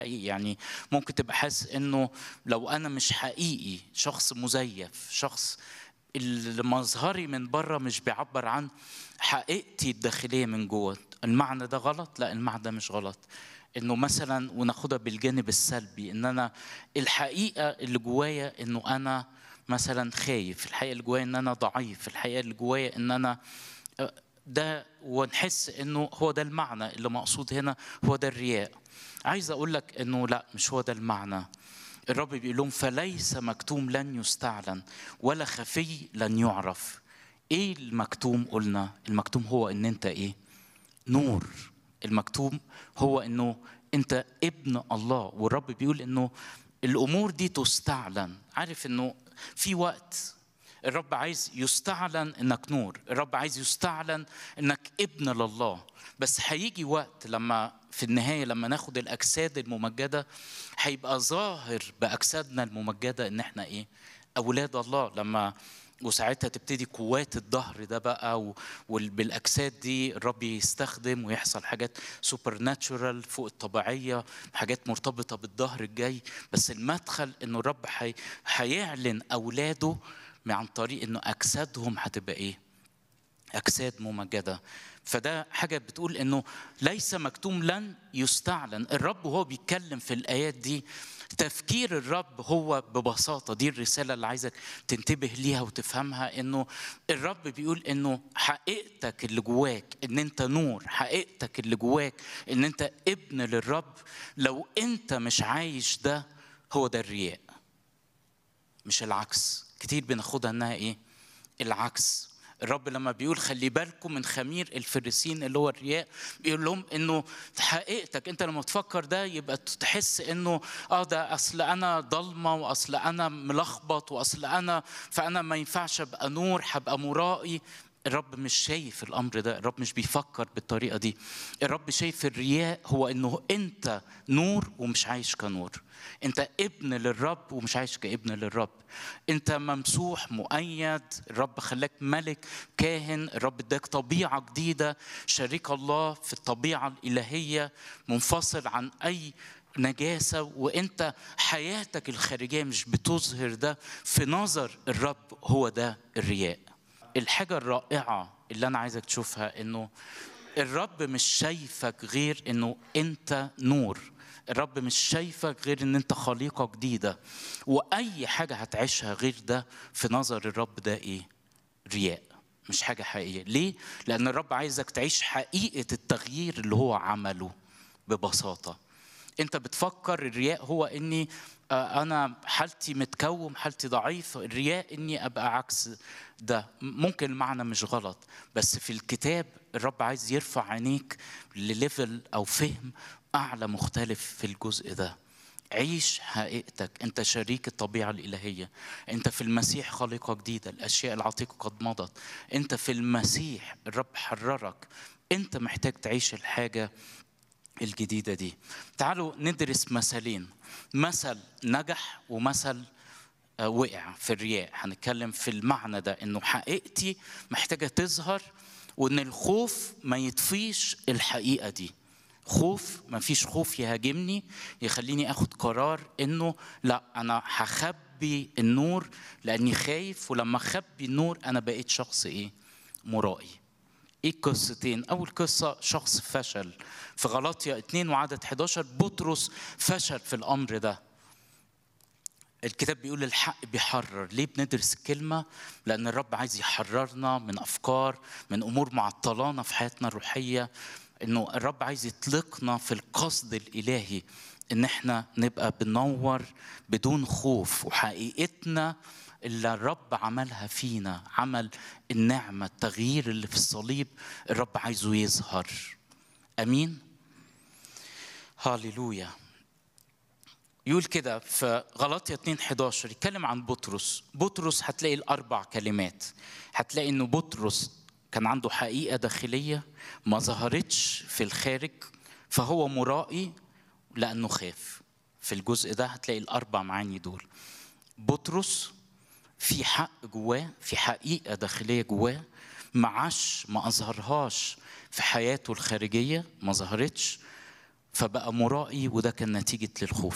حقيقي يعني ممكن تبقى حاسس انه لو انا مش حقيقي شخص مزيف شخص اللي مظهري من بره مش بيعبر عن حقيقتي الداخليه من جوه المعنى ده غلط لا المعنى ده مش غلط انه مثلا وناخدها بالجانب السلبي ان انا الحقيقه اللي جوايا انه انا مثلا خايف الحقيقه اللي جوايا ان انا ضعيف الحقيقه اللي جوايا ان انا ده ونحس انه هو ده المعنى اللي مقصود هنا هو ده الرياء عايز اقول لك انه لا مش هو ده المعنى الرب بيقول لهم فليس مكتوم لن يستعلن ولا خفي لن يعرف ايه المكتوم قلنا المكتوم هو ان انت ايه نور المكتوم هو انه انت ابن الله والرب بيقول انه الامور دي تستعلن عارف انه في وقت الرب عايز يستعلن انك نور الرب عايز يستعلن انك ابن لله بس هيجي وقت لما في النهايه لما ناخد الاجساد الممجده هيبقى ظاهر باجسادنا الممجده ان احنا ايه اولاد الله لما وساعتها تبتدي قوات الظهر ده بقى وبالاجساد دي الرب يستخدم ويحصل حاجات سوبر ناتشورال فوق الطبيعيه حاجات مرتبطه بالظهر الجاي بس المدخل انه الرب حي... هيعلن اولاده عن طريق انه اجسادهم هتبقى ايه؟ اجساد ممجده فده حاجه بتقول انه ليس مكتوم لن يستعلن الرب وهو بيتكلم في الايات دي تفكير الرب هو ببساطه دي الرساله اللي عايزك تنتبه ليها وتفهمها انه الرب بيقول انه حقيقتك اللي جواك ان انت نور حقيقتك اللي جواك ان انت ابن للرب لو انت مش عايش ده هو ده الرياء مش العكس كتير بناخدها انها ايه العكس الرب لما بيقول خلي بالكم من خمير الفريسين اللي هو الرياء بيقول لهم انه حقيقتك انت لما تفكر ده يبقى تحس انه اه ده اصل انا ضلمه واصل انا ملخبط واصل انا فانا ما ينفعش ابقى نور هبقى مرائي الرب مش شايف الامر ده الرب مش بيفكر بالطريقه دي الرب شايف الرياء هو انه انت نور ومش عايش كنور انت ابن للرب ومش عايش كابن للرب انت ممسوح مؤيد الرب خلاك ملك كاهن الرب اداك طبيعه جديده شريك الله في الطبيعه الالهيه منفصل عن اي نجاسه وانت حياتك الخارجيه مش بتظهر ده في نظر الرب هو ده الرياء الحاجه الرائعه اللي انا عايزك تشوفها انه الرب مش شايفك غير انه انت نور الرب مش شايفك غير ان انت خليقه جديده واي حاجه هتعيشها غير ده في نظر الرب ده ايه رياء مش حاجه حقيقيه ليه لان الرب عايزك تعيش حقيقه التغيير اللي هو عمله ببساطه انت بتفكر الرياء هو اني انا حالتي متكوم حالتي ضعيف الرياء اني ابقى عكس ده ممكن المعنى مش غلط بس في الكتاب الرب عايز يرفع عينيك لليفل او فهم اعلى مختلف في الجزء ده عيش حقيقتك انت شريك الطبيعه الالهيه انت في المسيح خليقه جديده الاشياء العتيقه قد مضت انت في المسيح الرب حررك انت محتاج تعيش الحاجه الجديدة دي تعالوا ندرس مثلين مثل نجح ومثل وقع في الرياء هنتكلم في المعنى ده انه حقيقتي محتاجة تظهر وان الخوف ما يطفيش الحقيقة دي خوف ما فيش خوف يهاجمني يخليني اخد قرار انه لا انا هخبي النور لاني خايف ولما اخبي النور انا بقيت شخص ايه مرائي ايه القصتين؟ أول قصة شخص فشل في غلاطيا 2 وعدد 11 بطرس فشل في الأمر ده. الكتاب بيقول الحق بيحرر، ليه بندرس الكلمة؟ لأن الرب عايز يحررنا من أفكار، من أمور معطلانا في حياتنا الروحية، إنه الرب عايز يطلقنا في القصد الإلهي إن إحنا نبقى بننور بدون خوف وحقيقتنا اللي الرب عملها فينا عمل النعمة التغيير اللي في الصليب الرب عايزه يظهر أمين هاليلويا يقول كده في غلاطيا 2 11 يتكلم عن بطرس بطرس هتلاقي الأربع كلمات هتلاقي إنه بطرس كان عنده حقيقة داخلية ما ظهرتش في الخارج فهو مرائي لأنه خاف في الجزء ده هتلاقي الأربع معاني دول بطرس في حق جواه في حقيقة داخلية جواه معاش ما أظهرهاش في حياته الخارجية ما ظهرتش فبقى مرائي وده كان نتيجة للخوف